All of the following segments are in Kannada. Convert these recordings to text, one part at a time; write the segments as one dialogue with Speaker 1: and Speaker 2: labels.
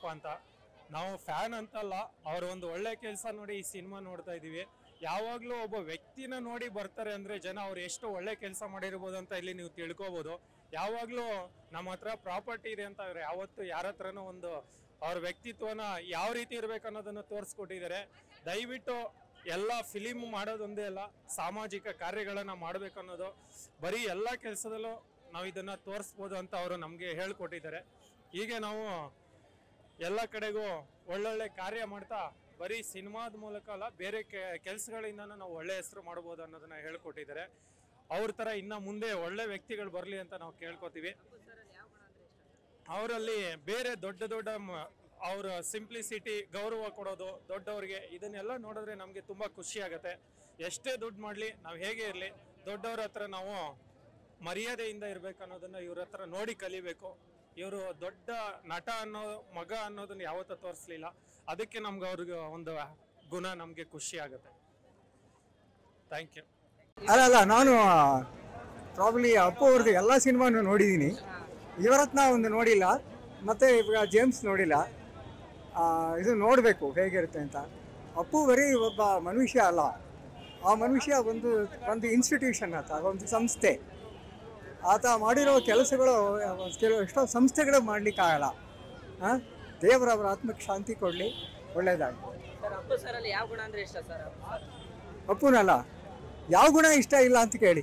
Speaker 1: ಅಂತ ನಾವು ಫ್ಯಾನ್ ಅಂತಲ್ಲ ಅವ್ರ ಒಂದು ಒಳ್ಳೆ ಕೆಲಸ ನೋಡಿ ಈ ಸಿನಿಮಾ ನೋಡ್ತಾ ಇದೀವಿ ಯಾವಾಗಲೂ ಒಬ್ಬ ವ್ಯಕ್ತಿನ ನೋಡಿ ಬರ್ತಾರೆ ಅಂದ್ರೆ ಜನ ಅವ್ರು ಎಷ್ಟು ಒಳ್ಳೆ ಕೆಲಸ ಮಾಡಿರ್ಬೋದು ಅಂತ ಇಲ್ಲಿ ನೀವು ತಿಳ್ಕೊಬೋದು ಯಾವಾಗಲೂ ನಮ್ಮ ಹತ್ರ ಪ್ರಾಪರ್ಟಿ ಇದೆ ಅಂತ ಅವ್ರು ಯಾವತ್ತು ಯಾರ ಹತ್ರನೂ ಒಂದು ಅವ್ರ ವ್ಯಕ್ತಿತ್ವನ ಯಾವ ರೀತಿ ಇರ್ಬೇಕು ಅನ್ನೋದನ್ನ ತೋರಿಸ್ಕೊಟ್ಟಿದ್ದಾರೆ ದಯವಿಟ್ಟು ಎಲ್ಲ ಫಿಲಿಮ್ ಮಾಡೋದೊಂದೇ ಅಲ್ಲ ಸಾಮಾಜಿಕ ಕಾರ್ಯಗಳನ್ನ ಮಾಡ್ಬೇಕು ಅನ್ನೋದು ಬರೀ ಎಲ್ಲ ಕೆಲಸದಲ್ಲೂ ನಾವು ಇದನ್ನ ತೋರಿಸ್ಬೋದು ಅಂತ ಅವರು ನಮಗೆ ಹೇಳ್ಕೊಟ್ಟಿದ್ದಾರೆ ಹೀಗೆ ನಾವು ಎಲ್ಲ ಕಡೆಗೂ ಒಳ್ಳೊಳ್ಳೆ ಕಾರ್ಯ ಮಾಡ್ತಾ ಬರೀ ಸಿನಿಮಾದ ಮೂಲಕ ಅಲ್ಲ ಬೇರೆ ಕೆಲಸಗಳಿಂದ ನಾವು ಒಳ್ಳೆ ಹೆಸರು ಮಾಡ್ಬೋದು ಅನ್ನೋದನ್ನ ಹೇಳ್ಕೊಟ್ಟಿದ್ದಾರೆ ಅವ್ರ ತರ ಇನ್ನ ಮುಂದೆ ಒಳ್ಳೆ ವ್ಯಕ್ತಿಗಳು ಬರಲಿ ಅಂತ ನಾವು ಕೇಳ್ಕೊತೀವಿ ಅವರಲ್ಲಿ ಬೇರೆ ದೊಡ್ಡ ದೊಡ್ಡ ಮ- ಅವ್ರ ಸಿಂಪ್ಲಿಸಿಟಿ ಗೌರವ ಕೊಡೋದು ದೊಡ್ಡವ್ರಿಗೆ ಇದನ್ನೆಲ್ಲ ನೋಡಿದ್ರೆ ನಮಗೆ ತುಂಬಾ ಖುಷಿ ಆಗತ್ತೆ ಎಷ್ಟೇ ದುಡ್ಡು ಮಾಡಲಿ ನಾವು ಹೇಗೆ ಇರಲಿ ದೊಡ್ಡವ್ರ ಹತ್ರ ನಾವು ಮರ್ಯಾದೆಯಿಂದ ಇರ್ಬೇಕು ಅನ್ನೋದನ್ನ ಇವ್ರ ಹತ್ರ ನೋಡಿ ಕಲಿಬೇಕು ಇವರು ದೊಡ್ಡ ನಟ ಅನ್ನೋ ಮಗ ಅನ್ನೋದನ್ನ ಯಾವತ್ತೂ ತೋರಿಸ್ಲಿಲ್ಲ ಅದಕ್ಕೆ ನಮ್ಗೆ ಅವ್ರಿಗೆ ಒಂದು ಗುಣ ನಮಗೆ ಖುಷಿ ಆಗುತ್ತೆ ಥ್ಯಾಂಕ್ ಯು
Speaker 2: ಅಲ್ಲ ಅಲ್ಲ ನಾನು ಪ್ರಾಬ್ಲಿ ಅಪ್ಪು ಅವ್ರದ್ದು ಎಲ್ಲ ಸಿನಿಮಾನು ನೋಡಿದ್ದೀನಿ ಇವರತ್ನ ಒಂದು ನೋಡಿಲ್ಲ ಮತ್ತು ಇವಾಗ ಜೇಮ್ಸ್ ನೋಡಿಲ್ಲ ಆ, ಇದು ನೋಡಬೇಕು ಹೇಗಿರುತ್ತೆ ಅಂತ ಅಪ್ಪು ಬರೀ ಒಬ್ಬ ಮನುಷ್ಯ ಅಲ್ಲ ಆ ಮನುಷ್ಯ ಒಂದು ಒಂದು ಇನ್ಸ್ಟಿಟ್ಯೂಷನ್ ಆತ ಒಂದು ಸಂಸ್ಥೆ ಆತ ಮಾಡಿರೋ ಕೆಲಸಗಳು ಕೆಲವು ಎಷ್ಟೋ ಸಂಸ್ಥೆಗಳು ಮಾಡಲಿಕ್ಕಾಗಲ್ಲ ಹಾಂ ದೇವರವರ ಆತ್ಮಕ್ಕೆ ಶಾಂತಿ ಕೊಡಲಿ ಒಳ್ಳೆಯದಾಗಲಿ
Speaker 3: ಸರ್ ಅಪ್ಪು ಸರ್ ಅಲ್ಲಿ ಯಾವ ಗುಣ ಅಂದ್ರೆ ಇಷ್ಟ ಸರ್
Speaker 2: ಅಪ್ಪುನಲ್ಲ ಯಾವ ಗುಣ ಇಷ್ಟ ಇಲ್ಲ ಅಂತ ಕೇಳಿ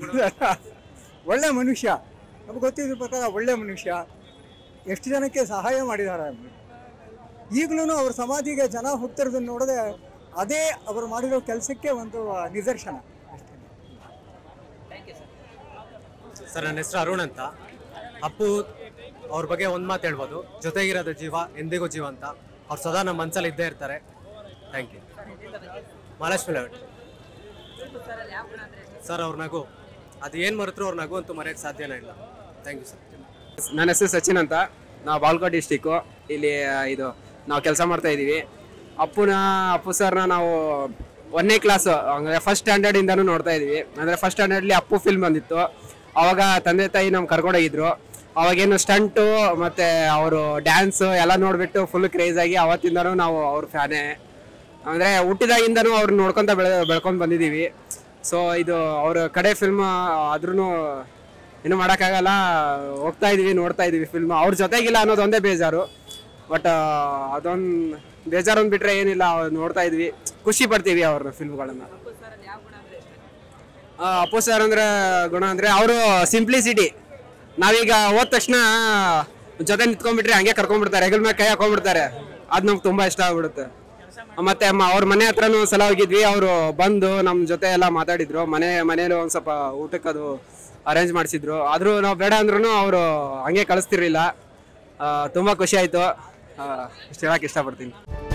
Speaker 2: ಒಳ್ಳೆ ಮನುಷ್ಯ ನಮ್ಗೆ ಗೊತ್ತಿದ್ರ ಪ್ರಕಾರ ಒಳ್ಳೆ ಮನುಷ್ಯ ಎಷ್ಟು ಜನಕ್ಕೆ ಸಹಾಯ ಮಾಡಿದ್ದಾರೆ ಈಗಲೂ ಅವ್ರ ಸಮಾಧಿಗೆ ಜನ ಹೋಗ್ತಿರೋದನ್ನ ನೋಡಿದ್ರೆ ಅದೇ ಅವರು ಮಾಡಿರೋ ಕೆಲಸಕ್ಕೆ ಒಂದು ನಿದರ್ಶನ ಅಷ್ಟೇ
Speaker 3: ಥ್ಯಾಂಕ್ ಯು ಸರ್
Speaker 4: ಸರ್ ನನ್ನ ಹೆಸರು ಅರುಣ್ ಅಂತ ಅಪ್ಪು ಅವ್ರ ಬಗ್ಗೆ ಒಂದು ಮಾತು ಹೇಳ್ಬೋದು ಜೊತೆಗಿರೋದು ಜೀವ ಎಂದಿಗೂ ಜೀವ ಅಂತ ಅವ್ರು ಸದಾ ನಮ್ಮ ಮನಸ್ಸಲ್ಲಿ ಇದ್ದೇ ಇರ್ತಾರೆ thank you Mahalakshmi layout
Speaker 3: Appu sir ಅಲ್ಲಿ ಯಾವ ಗುಣ ಅಂದ್ರೆ ಇಷ್ಟ
Speaker 4: ಸರ್ ಅವ್ರ ನಗು ಅದು ಏನು ಮರೆತರು ಅವ್ರ ನಗು ಅಂತೂ ಮರೆಯೋಕ್ಕೆ ಸಾಧ್ಯನೇ ಇಲ್ಲ ಥ್ಯಾಂಕ್ ಯು ಸರ್
Speaker 5: ನನ್ನ ಹೆಸರು ಸಚಿನ್ ಅಂತ ನಾವು ಬಾಲ್ಕೋಟ್ ಡಿಸ್ಟಿಕ್ಕು ಇಲ್ಲಿ ಆ, ಇದು ನಾವು ಕೆಲಸ ಮಾಡ್ತಾ ಇದ್ದೀವಿ ಅಪ್ಪುನ ಅಪ್ಪು ಸರ್ನ ನಾವು ಒಂದನೇ ಕ್ಲಾಸು ಅಂದರೆ ಫಸ್ಟ್ ಸ್ಟ್ಯಾಂಡರ್ಡಿಂದನೂ ನೋಡ್ತಾ ಇದ್ದೀವಿ ಅಂದರೆ ಫಸ್ಟ್ ಸ್ಟ್ಯಾಂಡರ್ಡ್ಲಿ ಅಪ್ಪು ಫಿಲ್ಮ್ ಬಂದಿತ್ತು ಅವಾಗ ತಂದೆ ತಾಯಿ ನಮ್ಗೆ ಕರ್ಕೊಂಡೋಗಿದ್ರು ಅವಾಗೇನು ಸ್ಟಂಟು ಮತ್ತು ಅವರು ಡ್ಯಾನ್ಸು ಎಲ್ಲ ನೋಡಿಬಿಟ್ಟು ಫುಲ್ ಕ್ರೇಜ್ ಆಗಿ ಅವತ್ತಿಂದನೂ ನಾವು ಅವ್ರ ಫ್ಯಾನೇ ಅಂದರೆ ಹುಟ್ಟಿದಾಗಿಂದನೂ ಅವ್ರು ನೋಡ್ಕೊತ ಬೆಳೆ ಬೆಳ್ಕೊಂಡು ಬಂದಿದ್ದೀವಿ ಸೊ ಇದು ಅವ್ರ ಕಡೆ ಫಿಲ್ಮ್ ಆದ್ರೂ ಏನು ಮಾಡೋಕ್ಕಾಗಲ್ಲ ಹೋಗ್ತಾ ಇದೀವಿ ನೋಡ್ತಾ ಇದೀವಿ ಫಿಲ್ಮ್ ಅವ್ರ ಜೊತೆಗಿಲ್ಲ ಅನ್ನೋದು ಒಂದೇ ಬೇಜಾರು ಬಟ್ ಅದೊಂದು ಬೇಜಾರು ಒಂದು ಬಿಟ್ರೆ ಏನಿಲ್ಲ ಅವ್ರ್ ನೋಡ್ತಾ ಇದ್ವಿ ಖುಷಿ ಪಡ್ತೀವಿ ಅವ್ರ ಫಿಲ್ಮ್ಗಳನ್ನ
Speaker 3: ಅಪ್ಪು ಸರ್ ಅಲ್ಲಿ ಯಾವ ಗುಣ ಅಂದ್ರೆ ಇಷ್ಟ
Speaker 5: ಅಪ್ಪು ಸರ್ ಅಂದ್ರೆ ಗುಣ ಅಂದ್ರೆ ಅವರು ಸಿಂಪ್ಲಿಸಿಟಿ ನಾವೀಗ ಹೋದ ತಕ್ಷಣ ಜೊತೆ ನಿಂತ್ಕೊಂಡ್ಬಿಟ್ರೆ ಹಂಗೆ ಕರ್ಕೊಂಡ್ಬಿಡ್ತಾರೆ ಹೆಗಲ್ ಮೇಲೆ ಕೈ ಹಾಕೊಂಡ್ಬಿಡ್ತಾರೆ ಅದು ನಮ್ಗೆ ತುಂಬಾ ಇಷ್ಟ ಆಗ್ಬಿಡುತ್ತೆ ಮತ್ತೆ ಮ- ಅವ್ರ ಮನೆ ಹತ್ರನೂ ಸಲ ಹೋಗಿದ್ವಿ ಅವರು ಬಂದು ನಮ್ಮ ಜೊತೆ ಎಲ್ಲ ಮಾತಾಡಿದ್ರು ಮನೆ ಮನೇಲಿ ಒಂದ್ ಸ್ವಲ್ಪ ಊಟಕ್ಕೆ ಅದು ಅರೇಂಜ್ ಮಾಡಿಸಿದ್ರು ಆದ್ರೂ ನಾವು ಬೇಡ ಅಂದ್ರೂ ಅವರು ಹಂಗೆ ಕಳಿಸ್ತಿರ್ಲಿಲ್ಲ ಆ, ತುಂಬಾ ಖುಷಿ ಆಯ್ತು ಇಷ್ಟು ಹೇಳಕ್ ಇಷ್ಟಪಡ್ತೀನಿ